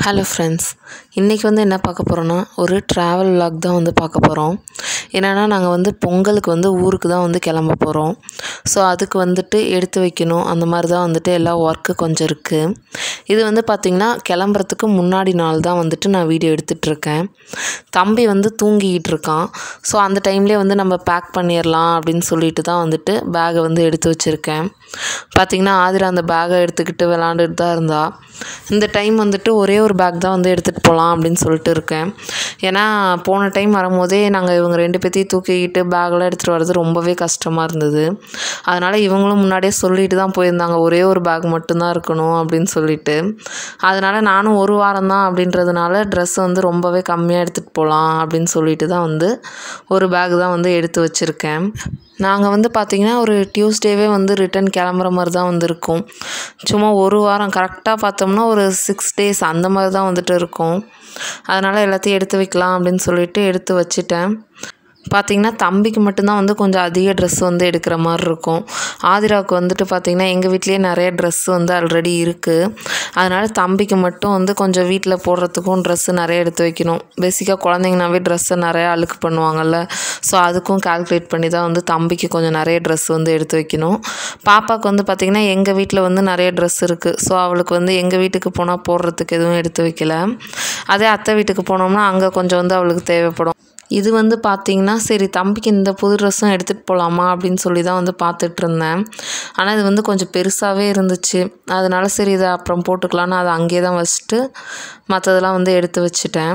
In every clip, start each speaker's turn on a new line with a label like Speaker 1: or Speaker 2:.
Speaker 1: hello friends இன்றைக்கி வந்து என்ன பார்க்க போகிறோன்னா ஒரு ட்ராவல் vlog தான் வந்து பார்க்க போகிறோம் என்னென்னா நாங்கள் வந்து பொங்கலுக்கு வந்து ஊருக்கு தான் வந்து கிளம்ப போகிறோம் ஸோ அதுக்கு வந்துட்டு எடுத்து வைக்கணும் அந்த மாதிரி தான் வந்துட்டு எல்லா ஒர்க்கு கொஞ்சம் இருக்குது இது வந்து பார்த்திங்கன்னா கிளம்புறதுக்கு முன்னாடி நாள் தான் வந்துட்டு நான் வீடியோ எடுத்துகிட்ருக்கேன் தம்பி வந்து தூங்கிக்கிட்டு இருக்கான் ஸோ அந்த டைம்லேயே வந்து நம்ம பேக் பண்ணிடலாம் அப்படின்னு சொல்லிட்டு தான் வந்துட்டு பேகை வந்து எடுத்து வச்சுருக்கேன் பார்த்திங்கன்னா ஆதிரா அந்த பேகை எடுத்துக்கிட்டு விளாண்டுட்டு தான் இருந்தா இந்த டைம் வந்துட்டு ஒரே ஒரு பேக் தான் வந்து எடுத்துகிட்டு போகலாம் அப்படின்னு சொல்லிட்டு இருக்கேன் ஏன்னா போன டைம் வரும்போதே நாங்கள் இவங்க ரெண்டு பேர்த்தையும் தூக்கிக்கிட்டு பேக்கெலாம் எடுத்துகிட்டு வர்றது ரொம்பவே கஷ்டமாக இருந்தது அதனால் இவங்களும் முன்னாடியே சொல்லிட்டு தான் போயிருந்தாங்க ஒரே ஒரு பேக் மட்டும்தான் இருக்கணும் அப்படின்னு சொல்லிட்டு அதனால் நானும் ஒரு வாரம் தான் அப்படின்றதுனால ட்ரெஸ் வந்து ரொம்பவே கம்மியாக எடுத்துகிட்டு போகலாம் அப்படின்னு சொல்லிட்டு தான் வந்து ஒரு பேக் தான் வந்து எடுத்து வச்சுருக்கேன் நாங்கள் வந்து பார்த்திங்கன்னா ஒரு டியூஸ்டேவே வந்து ரிட்டன் கிளம்புற மாதிரி தான் வந்து இருக்கும் சும்மா ஒரு வாரம் கரெக்டாக பார்த்தோம்னா ஒரு சிக்ஸ் டேஸ் அந்த மாதிரி தான் வந்துட்டு இருக்கும் அதனால் எல்லாத்தையும் எடுத்து வைக்கலாம் அப்படின்னு சொல்லிட்டு எடுத்து வச்சுட்டேன் பார்த்திங்கன்னா தம்பிக்கு மட்டும்தான் வந்து கொஞ்சம் அதிக ட்ரெஸ் வந்து எடுக்கிற மாதிரி இருக்கும் ஆதிராவுக்கு வந்துட்டு பார்த்திங்கன்னா எங்கள் வீட்லேயே நிறைய ட்ரெஸ் வந்து ஆல்ரெடி இருக்குது அதனால் தம்பிக்கு மட்டும் வந்து கொஞ்சம் வீட்டில் போடுறதுக்கும் ட்ரெஸ்ஸு நிறைய எடுத்து வைக்கணும் பேசிக்காக குழந்தைங்கனாவே ட்ரெஸ்ஸை நிறையா அழுக்கு பண்ணுவாங்கல்ல ஸோ அதுக்கும் கால்குலேட் பண்ணி தான் வந்து தம்பிக்கு கொஞ்சம் நிறைய ட்ரெஸ் வந்து எடுத்து வைக்கணும் பாப்பாவுக்கு வந்து பார்த்திங்கன்னா எங்கள் வீட்டில் வந்து நிறைய ட்ரெஸ் இருக்குது ஸோ அவளுக்கு வந்து எங்கள் வீட்டுக்கு போனால் போடுறதுக்கு எதுவும் எடுத்து வைக்கல அதே அத்தை வீட்டுக்கு போனோம்னா அங்கே கொஞ்சம் வந்து அவளுக்கு தேவைப்படும் இது வந்து பார்த்திங்கன்னா சரி தம்பிக்கு இந்த புது ட்ரெஸ்ஸும் எடுத்துகிட்டு போகலாமா அப்படின்னு சொல்லி தான் வந்து பார்த்துட்டு இருந்தேன் ஆனால் இது வந்து கொஞ்சம் பெருசாகவே இருந்துச்சு அதனால சரி இதை அப்புறம் போட்டுக்கலான்னு அதை அங்கேயே தான் வச்சுட்டு மற்றதெல்லாம் வந்து எடுத்து வச்சுட்டேன்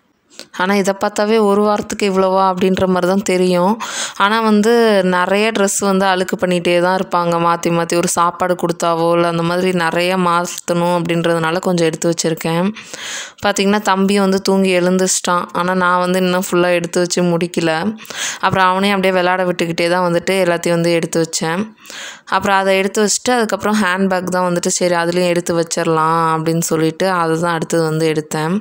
Speaker 1: ஆனால் இதை பார்த்தாவே ஒரு வாரத்துக்கு இவ்வளோவா அப்படின்ற மாதிரி தான் தெரியும் ஆனால் வந்து நிறைய ட்ரெஸ் வந்து அழுக்கு பண்ணிகிட்டே தான் இருப்பாங்க மாற்றி மாற்றி ஒரு சாப்பாடு கொடுத்தாவோ இல்லை அந்த மாதிரி நிறைய மாற்றணும் அப்படின்றதுனால கொஞ்சம் எடுத்து வச்சுருக்கேன் பார்த்திங்கன்னா தம்பி வந்து தூங்கி எழுந்துச்சிட்டான் ஆனால் நான் வந்து இன்னும் ஃபுல்லாக எடுத்து வச்சு முடிக்கல அப்புறம் அவனையும் அப்படியே விளையாட விட்டுக்கிட்டே தான் வந்துட்டு எல்லாத்தையும் வந்து எடுத்து வச்சேன் அப்புறம் அதை எடுத்து வச்சுட்டு அதுக்கப்புறம் ஹேண்ட்பேக் தான் வந்துட்டு சரி அதுலேயும் எடுத்து வச்சிடலாம் அப்படின்னு சொல்லிட்டு அதை தான் அடுத்தது வந்து எடுத்தேன்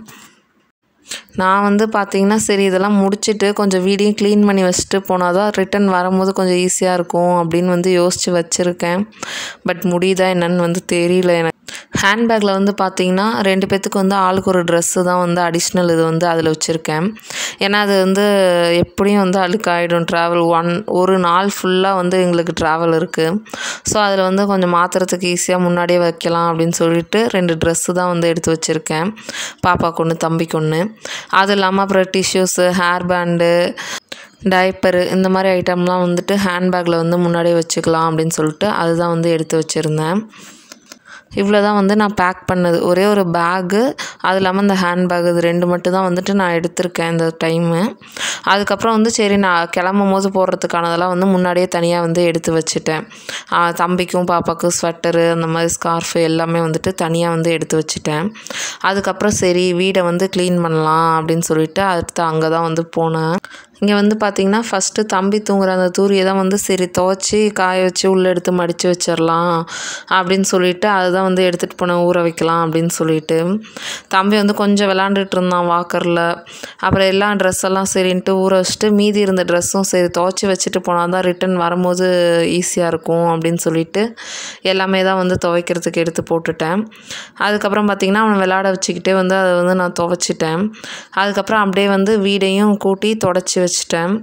Speaker 1: நான் வந்து பார்த்திங்கன்னா சரி இதெல்லாம் முடிச்சுட்டு கொஞ்சம் வீடையும் க்ளீன் பண்ணி வச்சுட்டு போனால் தான் ரிட்டன் வரும்போது கொஞ்சம் ஈஸியாக இருக்கும் அப்படின்னு வந்து யோசித்து வச்சுருக்கேன் பட் முடியுதா என்னன்னு வந்து தெரியல எனக்கு ஹேண்ட்பேக்கில் வந்து பார்த்திங்கன்னா ரெண்டு பேர்த்துக்கு வந்து ஆளுக்கு ஒரு ட்ரெஸ்ஸு தான் வந்து அடிஷ்னல் இது வந்து அதில் வச்சுருக்கேன் ஏன்னா அது வந்து எப்படியும் வந்து அழுக்காயிடும் ட்ராவல் ஒன் ஒரு நாள் ஃபுல்லாக வந்து எங்களுக்கு ட்ராவல் இருக்குது ஸோ அதில் வந்து கொஞ்சம் மாற்றுறதுக்கு ஈஸியாக முன்னாடியே வைக்கலாம் அப்படின்னு சொல்லிட்டு ரெண்டு ட்ரெஸ்ஸு தான் வந்து எடுத்து வச்சுருக்கேன் பாப்பாக்கு ஒன்று தம்பிக்கு ஒன்று அது இல்லாமல் அப்புறம் டிஷ்யூஸு ஹேர் பேண்டு டைப்பரு இந்த மாதிரி ஐட்டம்லாம் வந்துட்டு ஹேண்ட்பேக்கில் வந்து முன்னாடியே வச்சுக்கலாம் அப்படின்னு சொல்லிட்டு அதுதான் வந்து எடுத்து வச்சுருந்தேன் இவ்வளோ தான் வந்து நான் பேக் பண்ணது ஒரே ஒரு பேகு அது இல்லாமல் இந்த ஹேண்ட் பேக் இது ரெண்டு மட்டும் தான் வந்துட்டு நான் எடுத்திருக்கேன் இந்த டைமு அதுக்கப்புறம் வந்து சரி நான் கிளம்பும் போது போடுறதுக்கானதெல்லாம் வந்து முன்னாடியே தனியாக வந்து எடுத்து வச்சுட்டேன் தம்பிக்கும் பாப்பாக்கும் ஸ்வெட்டரு அந்த மாதிரி ஸ்கார்ஃபு எல்லாமே வந்துட்டு தனியாக வந்து எடுத்து வச்சுட்டேன் அதுக்கப்புறம் சரி வீடை வந்து க்ளீன் பண்ணலாம் அப்படின்னு சொல்லிட்டு அடுத்து அங்கே தான் வந்து போனேன் இங்கே வந்து பார்த்திங்கன்னா ஃபஸ்ட்டு தம்பி தூங்குற அந்த தூரியை தான் வந்து சரி துவச்சி காய வச்சு உள்ளே எடுத்து மடித்து வச்சிடலாம் அப்படின்னு சொல்லிட்டு அதுதான் வந்து எடுத்துகிட்டு போனேன் ஊற வைக்கலாம் அப்படின்னு சொல்லிட்டு தம்பி வந்து கொஞ்சம் விளாண்டுட்டு இருந்தான் வாக்கரில் அப்புறம் எல்லா ட்ரெஸ் எல்லாம் சரின்ட்டு ஊற வச்சுட்டு மீதி இருந்த ட்ரெஸ்ஸும் சரி துவச்சி வச்சுட்டு போனால் தான் ரிட்டன் வரும்போது ஈஸியாக இருக்கும் அப்படின்னு சொல்லிட்டு எல்லாமே தான் வந்து துவைக்கிறதுக்கு எடுத்து போட்டுட்டேன் அதுக்கப்புறம் பார்த்திங்கன்னா அவனை விளாட வச்சுக்கிட்டே வந்து அதை வந்து நான் துவைச்சிட்டேன் அதுக்கப்புறம் அப்படியே வந்து வீடையும் கூட்டி தொடச்சி வச்சுட்டேன்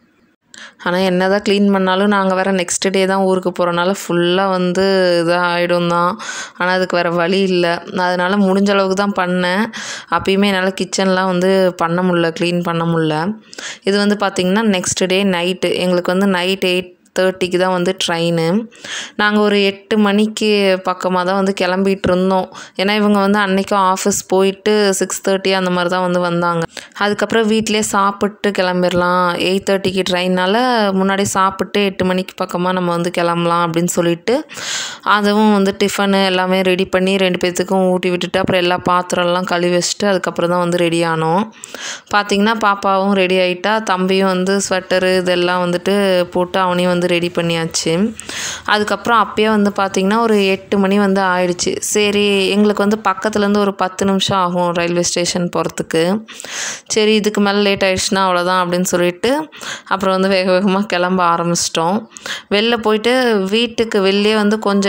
Speaker 1: ஆனால் என்ன தான் க்ளீன் பண்ணாலும் நாங்கள் வேறு நெக்ஸ்ட் டே தான் ஊருக்கு போகிறனால ஃபுல்லாக வந்து இதாக ஆகிடும் தான் ஆனால் அதுக்கு வேறு வழி இல்லை அதனால் முடிஞ்ச அளவுக்கு தான் பண்ணேன் அப்பயுமே என்னால் கிச்சன்லாம் வந்து பண்ண முடில க்ளீன் பண்ண முடில இது வந்து பார்த்திங்கன்னா நெக்ஸ்ட் டே நைட்டு எங்களுக்கு வந்து நைட் எயிட் தேர்ட்டிக்கு தான் வந்து ட்ரெயினு நாங்கள் ஒரு எட்டு மணிக்கு பக்கமாக தான் வந்து கிளம்பிட்டு இருந்தோம் ஏன்னா இவங்க வந்து அன்றைக்கும் ஆஃபீஸ் போயிட்டு சிக்ஸ் தேர்ட்டி அந்த மாதிரி தான் வந்து வந்தாங்க அதுக்கப்புறம் வீட்டிலே சாப்பிட்டு கிளம்பிடலாம் எயிட் தேர்ட்டிக்கு ட்ரெயினால் முன்னாடி சாப்பிட்டு எட்டு மணிக்கு பக்கமாக நம்ம வந்து கிளம்பலாம் அப்படின்னு சொல்லிட்டு அதுவும் வந்து டிஃபனு எல்லாமே ரெடி பண்ணி ரெண்டு பேர்த்துக்கும் ஊட்டி விட்டுட்டு அப்புறம் எல்லா பாத்திரம்லாம் கழுவி வச்சுட்டு அதுக்கப்புறம் தான் வந்து ரெடி ஆனோம் பார்த்திங்கன்னா பாப்பாவும் ரெடி ஆகிட்டா தம்பியும் வந்து ஸ்வெட்டரு இதெல்லாம் வந்துட்டு போட்டு அவனையும் வந்து ரெடி பண்ணியாச்சு அதுக்கப்புறம் அப்பயே வந்து பார்த்திங்கன்னா ஒரு எட்டு மணி வந்து ஆயிடுச்சு சரி எங்களுக்கு வந்து பக்கத்துலேருந்து ஒரு பத்து நிமிஷம் ஆகும் ரயில்வே ஸ்டேஷன் போகிறதுக்கு சரி இதுக்கு மேலே லேட் ஆயிடுச்சுன்னா அவ்வளோதான் அப்படின்னு சொல்லிட்டு அப்புறம் வந்து வேக வேகமாக கிளம்ப ஆரம்பிச்சிட்டோம் வெளில போயிட்டு வீட்டுக்கு வெளியே வந்து கொஞ்சம்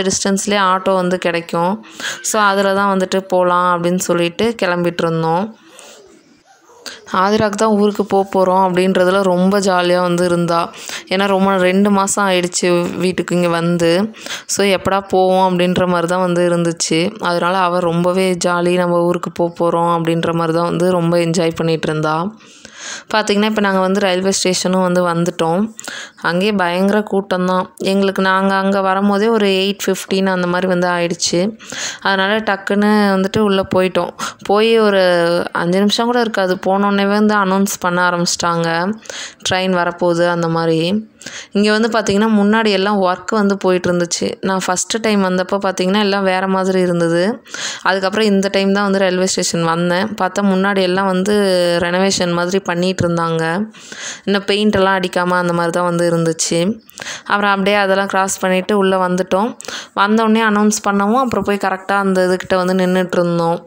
Speaker 1: கொஞ்சம் டிஸ்டன்ஸ்லேயே ஆட்டோ வந்து கிடைக்கும் ஸோ அதில் தான் வந்துட்டு போகலாம் அப்படின்னு சொல்லிட்டு கிளம்பிட்டு இருந்தோம் ஆதிராக்கு தான் ஊருக்கு போக போகிறோம் அப்படின்றதுல ரொம்ப ஜாலியாக வந்து இருந்தா ஏன்னா ரொம்ப ரெண்டு மாதம் ஆயிடுச்சு வீட்டுக்கு இங்கே வந்து ஸோ எப்படா போவோம் அப்படின்ற மாதிரி தான் வந்து இருந்துச்சு அதனால் அவள் ரொம்பவே ஜாலி நம்ம ஊருக்கு போக போகிறோம் அப்படின்ற மாதிரி தான் வந்து ரொம்ப என்ஜாய் பண்ணிகிட்டு இருந்தா பார்த்திங்கன்னா இப்போ நாங்கள் வந்து ரயில்வே ஸ்டேஷனும் வந்து வந்துட்டோம் அங்கேயே பயங்கர கூட்டம் தான் எங்களுக்கு நாங்கள் அங்கே வரும்போதே ஒரு எயிட் ஃபிஃப்டின் அந்த மாதிரி வந்து ஆயிடுச்சு அதனால் டக்குன்னு வந்துட்டு உள்ளே போயிட்டோம் போய் ஒரு அஞ்சு நிமிஷம் கூட இருக்காது போனோடனே வந்து அனௌன்ஸ் பண்ண ஆரம்பிச்சிட்டாங்க ட்ரெயின் வரப்போகுது அந்த மாதிரி இங்கே வந்து பார்த்திங்கன்னா முன்னாடி எல்லாம் ஒர்க் வந்து போயிட்டு இருந்துச்சு நான் ஃபஸ்ட்டு டைம் வந்தப்போ பார்த்திங்கன்னா எல்லாம் வேறு மாதிரி இருந்தது அதுக்கப்புறம் இந்த டைம் தான் வந்து ரயில்வே ஸ்டேஷன் வந்தேன் பார்த்தா முன்னாடி எல்லாம் வந்து ரெனோவேஷன் மாதிரி பண்ணிகிட்டு இருந்தாங்க இன்னும் பெயிண்ட் எல்லாம் அடிக்காமல் அந்த மாதிரி தான் வந்து இருந்துச்சு அப்புறம் அப்படியே அதெல்லாம் க்ராஸ் பண்ணிவிட்டு உள்ளே வந்துட்டோம் வந்தோடனே அனௌன்ஸ் பண்ணவும் அப்புறம் போய் கரெக்டாக அந்த இதுக்கிட்ட வந்து நின்றுட்டு இருந்தோம்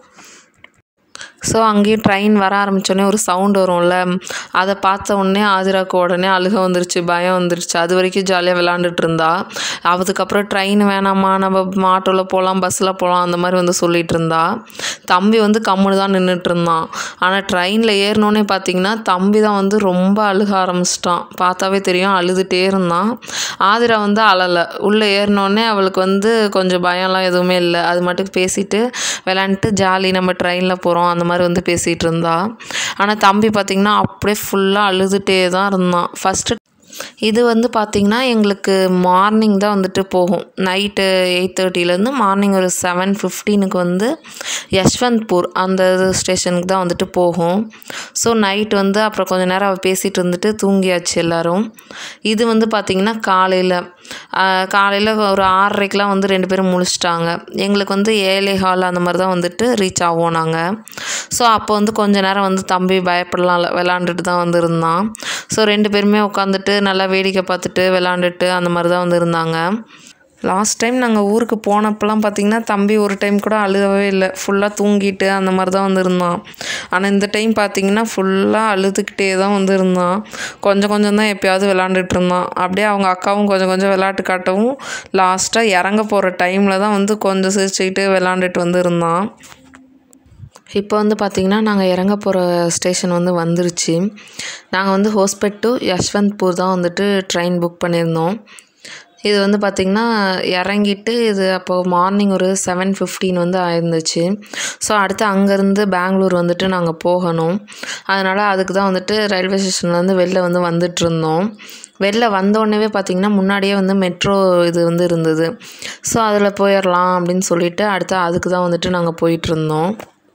Speaker 1: ஸோ அங்கேயும் ட்ரெயின் வர ஆரம்பித்தோடனே ஒரு சவுண்ட் வரும்ல அதை பார்த்த உடனே ஆதிராக்கு உடனே அழுக வந்துருச்சு பயம் வந்துருச்சு அது வரைக்கும் ஜாலியாக விளாண்டுட்டு இருந்தா அதுக்கப்புறம் ட்ரெயின் வேணாமா நம்ம ஆட்டோவில் போகலாம் பஸ்ஸில் போகலாம் அந்த மாதிரி வந்து சொல்லிட்டு இருந்தா தம்பி வந்து கம்முன்னு தான் நின்றுட்டு இருந்தான் ஆனால் ட்ரெயினில் ஏறினோடனே பார்த்தீங்கன்னா தம்பி தான் வந்து ரொம்ப அழுக ஆரம்பிச்சிட்டான் பார்த்தாவே தெரியும் அழுதுகிட்டே இருந்தான் ஆதிரா வந்து அழலை உள்ளே ஏறினோடனே அவளுக்கு வந்து கொஞ்சம் பயம்லாம் எதுவுமே இல்லை அது மட்டும் பேசிட்டு விளாண்டுட்டு ஜாலி நம்ம ட்ரெயினில் போகிறோம் அந்த மாதிரி வந்து பேசிகிட்டு இருந்தா ஆனால் தம்பி பார்த்திங்கன்னா அப்படியே ஃபுல்லாக அழுதுகிட்டே தான் இருந்தான் ஃபஸ்ட்டு இது வந்து பார்த்திங்கன்னா எங்களுக்கு மார்னிங் தான் வந்துட்டு போகும் நைட்டு எயிட் தேர்ட்டிலேருந்து மார்னிங் ஒரு செவன் ஃபிஃப்டீனுக்கு வந்து யஷ்வந்த்பூர் அந்த ஸ்டேஷனுக்கு தான் வந்துட்டு போகும் ஸோ நைட் வந்து அப்புறம் கொஞ்ச நேரம் அவள் பேசிகிட்டு இருந்துட்டு தூங்கியாச்சு எல்லோரும் இது வந்து பார்த்திங்கன்னா காலையில் காலையில் ஒரு ஆறரைக்கெலாம் வந்து ரெண்டு பேரும் முழிச்சிட்டாங்க எங்களுக்கு வந்து ஏழை ஹால் அந்த மாதிரி தான் வந்துட்டு ரீச் ஆவோம் நாங்கள் ஸோ அப்போ வந்து கொஞ்ச நேரம் வந்து தம்பி பயப்படலாம் விளாண்டுட்டு தான் வந்து இருந்தான் ஸோ ரெண்டு பேருமே உட்காந்துட்டு நல்லா வேடிக்கை பார்த்துட்டு விளாண்டுட்டு அந்த மாதிரி தான் வந்து இருந்தாங்க லாஸ்ட் டைம் நாங்கள் ஊருக்கு போனப்பெல்லாம் பார்த்திங்கன்னா தம்பி ஒரு டைம் கூட அழுகவே இல்லை ஃபுல்லாக தூங்கிட்டு அந்த மாதிரி தான் வந்து இருந்தான் ஆனால் இந்த டைம் பார்த்திங்கன்னா ஃபுல்லாக அழுதுகிட்டே தான் வந்து இருந்தான் கொஞ்சம் கொஞ்சம் தான் எப்பயாவது விளாண்டுட்டு இருந்தான் அப்படியே அவங்க அக்காவும் கொஞ்சம் கொஞ்சம் விளாட்டு காட்டவும் லாஸ்ட்டாக இறங்க போகிற டைமில் தான் வந்து கொஞ்சம் சிரிச்சுக்கிட்டு விளாண்டுட்டு வந்து இருந்தான் இப்போ வந்து பார்த்திங்கன்னா நாங்கள் இறங்க போகிற ஸ்டேஷன் வந்து வந்துருச்சு நாங்கள் வந்து ஹோஸ்பெட் டு யஷ்வந்த்பூர் தான் வந்துட்டு ட்ரெயின் புக் பண்ணியிருந்தோம் இது வந்து பார்த்திங்கன்னா இறங்கிட்டு இது அப்போது மார்னிங் ஒரு செவன் ஃபிஃப்டீன் வந்து ஆயிருந்துச்சு ஸோ அடுத்து அங்கேருந்து பெங்களூர் வந்துட்டு நாங்கள் போகணும் அதனால் அதுக்கு தான் வந்துட்டு ரயில்வே ஸ்டேஷன்லேருந்து வெளில வந்து வந்துட்டு இருந்தோம் வெளில வந்தோடனே பார்த்திங்கன்னா முன்னாடியே வந்து மெட்ரோ இது வந்து இருந்தது ஸோ அதில் போயிடலாம் அப்படின்னு சொல்லிட்டு அடுத்து அதுக்கு தான் வந்துட்டு நாங்கள் போயிட்டுருந்தோம்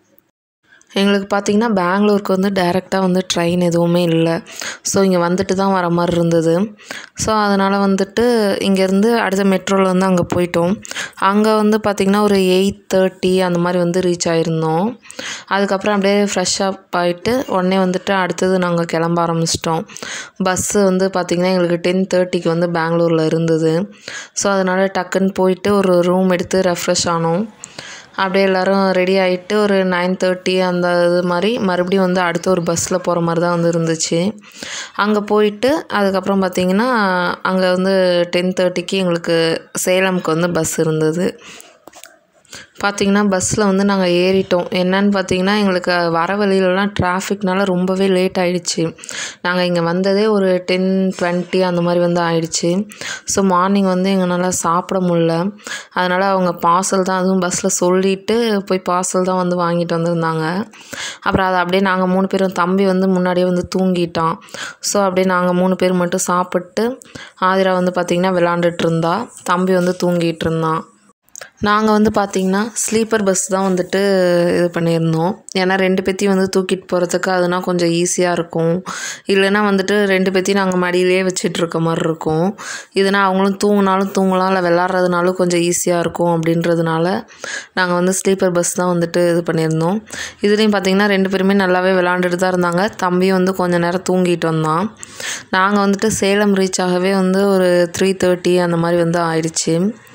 Speaker 1: எங்களுக்கு பார்த்திங்கன்னா பெங்களூருக்கு வந்து டைரெக்டாக வந்து ட்ரெயின் எதுவுமே இல்லை ஸோ இங்கே வந்துட்டு தான் வர மாதிரி இருந்தது ஸோ அதனால் வந்துட்டு இங்கேருந்து அடுத்த மெட்ரோவில் வந்து அங்கே போயிட்டோம் அங்கே வந்து பார்த்திங்கன்னா ஒரு எயிட் தேர்ட்டி அந்த மாதிரி வந்து ரீச் ஆகிருந்தோம் அதுக்கப்புறம் அப்படியே ஃப்ரெஷ் அப் ஆகிட்டு உடனே வந்துட்டு அடுத்தது நாங்கள் கிளம்ப ஆரம்பிச்சிட்டோம் பஸ்ஸு வந்து பார்த்திங்கன்னா எங்களுக்கு டென் தேர்ட்டிக்கு வந்து பெங்களூரில் இருந்தது ஸோ அதனால் டக்குன்னு போயிட்டு ஒரு ரூம் எடுத்து ரெஃப்ரெஷ் ஆனோம் அப்படியே எல்லோரும் ரெடி ஆகிட்டு ஒரு நைன் தேர்ட்டி அந்த இது மாதிரி மறுபடியும் வந்து அடுத்த ஒரு பஸ்ஸில் போகிற மாதிரி தான் வந்து இருந்துச்சு அங்கே போயிட்டு அதுக்கப்புறம் பார்த்திங்கன்னா அங்கே வந்து டென் தேர்ட்டிக்கு எங்களுக்கு சேலமுக்கு வந்து பஸ் இருந்தது பார்த்திங்கன்னா பஸ்ஸில் வந்து நாங்கள் ஏறிட்டோம் என்னன்னு பார்த்தீங்கன்னா எங்களுக்கு வர வழியிலலாம் டிராஃபிக்னால ரொம்பவே லேட் ஆகிடுச்சு நாங்கள் இங்கே வந்ததே ஒரு டென் டுவெண்ட்டி அந்த மாதிரி வந்து ஆயிடுச்சு ஸோ மார்னிங் வந்து எங்களால் சாப்பிட முடில அதனால் அவங்க பார்சல் தான் அதுவும் பஸ்ஸில் சொல்லிவிட்டு போய் பார்சல் தான் வந்து வாங்கிட்டு வந்திருந்தாங்க அப்புறம் அதை அப்படியே நாங்கள் மூணு பேரும் தம்பி வந்து முன்னாடியே வந்து தூங்கிட்டான் ஸோ அப்படியே நாங்கள் மூணு பேர் மட்டும் சாப்பிட்டு ஆதிரா வந்து பார்த்திங்கன்னா விளாண்டுட்டு இருந்தா தம்பி வந்து தூங்கிட்டு இருந்தான் நாங்கள் வந்து பார்த்திங்கன்னா ஸ்லீப்பர் பஸ் தான் வந்துட்டு இது பண்ணியிருந்தோம் ஏன்னா ரெண்டு பேத்தையும் வந்து தூக்கிட்டு போகிறதுக்கு அதுனா கொஞ்சம் ஈஸியாக இருக்கும் இல்லைன்னா வந்துட்டு ரெண்டு பேத்தையும் நாங்கள் மடியிலே வச்சிட்டு இருக்க மாதிரி இருக்கும் இதுனா அவங்களும் தூங்கினாலும் தூங்கலாம் இல்லை விளாட்றதுனாலும் கொஞ்சம் ஈஸியாக இருக்கும் அப்படின்றதுனால நாங்கள் வந்து ஸ்லீப்பர் பஸ் தான் வந்துட்டு இது பண்ணியிருந்தோம் இதுலேயும் பார்த்திங்கன்னா ரெண்டு பேருமே நல்லாவே விளாண்டுட்டு தான் இருந்தாங்க தம்பியும் வந்து கொஞ்சம் நேரம் தூங்கிட்டு வந்தான் நாங்கள் வந்துட்டு சேலம் ரீச் ஆகவே வந்து ஒரு த்ரீ தேர்ட்டி அந்த மாதிரி வந்து ஆயிடுச்சு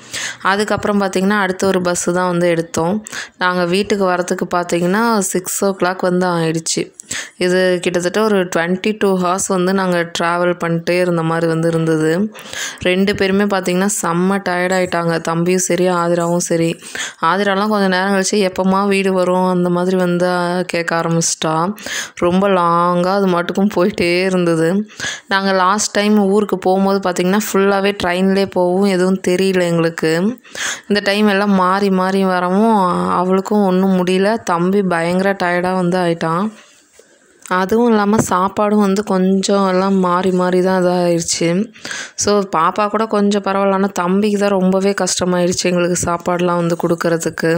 Speaker 1: அதுக்கப்புறம் பார்த்திங்கன்னா அடுத்த ஒரு பஸ்ஸு தான் வந்து எடுத்தோம் நாங்கள் வீட்டுக்கு வரத்துக்கு பார்த்திங்கன்னா சிக்ஸ் ஓ கிளாக் வந்து ஆயிடுச்சு இது கிட்டத்தட்ட ஒரு டுவெண்ட்டி டூ ஹார்ஸ் வந்து நாங்கள் ட்ராவல் பண்ணிட்டே இருந்த மாதிரி வந்து இருந்தது ரெண்டு பேருமே பார்த்திங்கன்னா செம்ம டயர்ட் ஆயிட்டாங்க தம்பியும் சரி ஆதிராவும் சரி ஆதிராலாம் கொஞ்சம் நேரம் கழிச்சு எப்போம்மா வீடு வரும் அந்த மாதிரி வந்து அஹ், கேட்க ஆரம்பிச்சிட்டா ரொம்ப லாங்காக அது மட்டுக்கும் போயிட்டே இருந்தது நாங்கள் லாஸ்ட் டைம் ஊருக்கு போகும்போது பார்த்திங்கன்னா ஃபுல்லாகவே ட்ரெயின்லேயே போகவும் எதுவும் தெரியல எங்களுக்கு இந்த டைம் எல்லாம் மாறி மாறி வரவும் அவளுக்கும் ஒன்றும் முடியல தம்பி பயங்கர டயர்டாக வந்து ஆயிட்டான் அதுவும் இல்லாமல் சாப்பாடும் வந்து கொஞ்சம் எல்லாம் மாறி மாறி தான் இதாகிடுச்சு ஸோ பாப்பா கூட கொஞ்சம் பரவாயில்ல ஆனால் தம்பிக்கு தான் ரொம்பவே கஷ்டமாயிடுச்சு எங்களுக்கு சாப்பாடெலாம் வந்து கொடுக்கறதுக்கு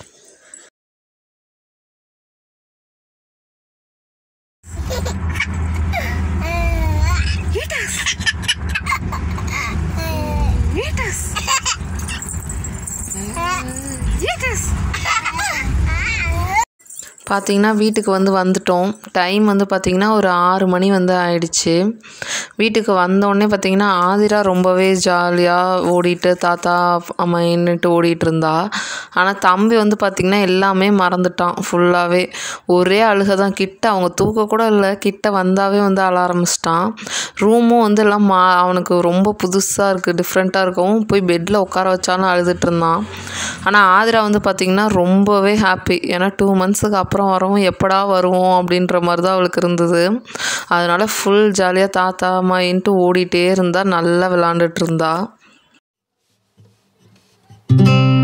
Speaker 1: பார்த்தீங்கன்னா வீட்டுக்கு வந்து வந்துட்டோம் டைம் வந்து பார்த்திங்கன்னா ஒரு ஆறு மணி வந்து ஆயிடுச்சு வீட்டுக்கு வந்தோடனே பார்த்திங்கன்னா ஆதிரா ரொம்பவே ஜாலியாக ஓடிட்டு தாத்தா அம்மா என்னட்டு ஓடிட்டு இருந்தா ஆனால் தம்பி வந்து பார்த்திங்கன்னா எல்லாமே மறந்துட்டான் ஃபுல்லாகவே ஒரே அழுகை தான் கிட்ட அவங்க தூக்க கூட இல்லை கிட்ட வந்தாவே வந்து அழ ஆரம்பிச்சிட்டான் ரூமும் வந்து எல்லாம் மா அவனுக்கு ரொம்ப புதுசாக இருக்குது டிஃப்ரெண்ட்டாக இருக்கவும் போய் பெட்டில் உட்கார வச்சாலும் அழுதுட்டு இருந்தான் ஆனால் ஆதிரா வந்து பார்த்திங்கன்னா ரொம்பவே ஹாப்பி ஏன்னா டூ மந்த்ஸுக்கு அப்புறம் வரவும் எப்படா வருவோம் அப்படின்ற மாதிரி தான் அவளுக்கு இருந்தது அதனால் ஃபுல் ஜாலியாக தாத்தா அம்மாயின்ட்டு ஓடிட்டே இருந்தா நல்லா விளாண்டுட்டு இருந்தா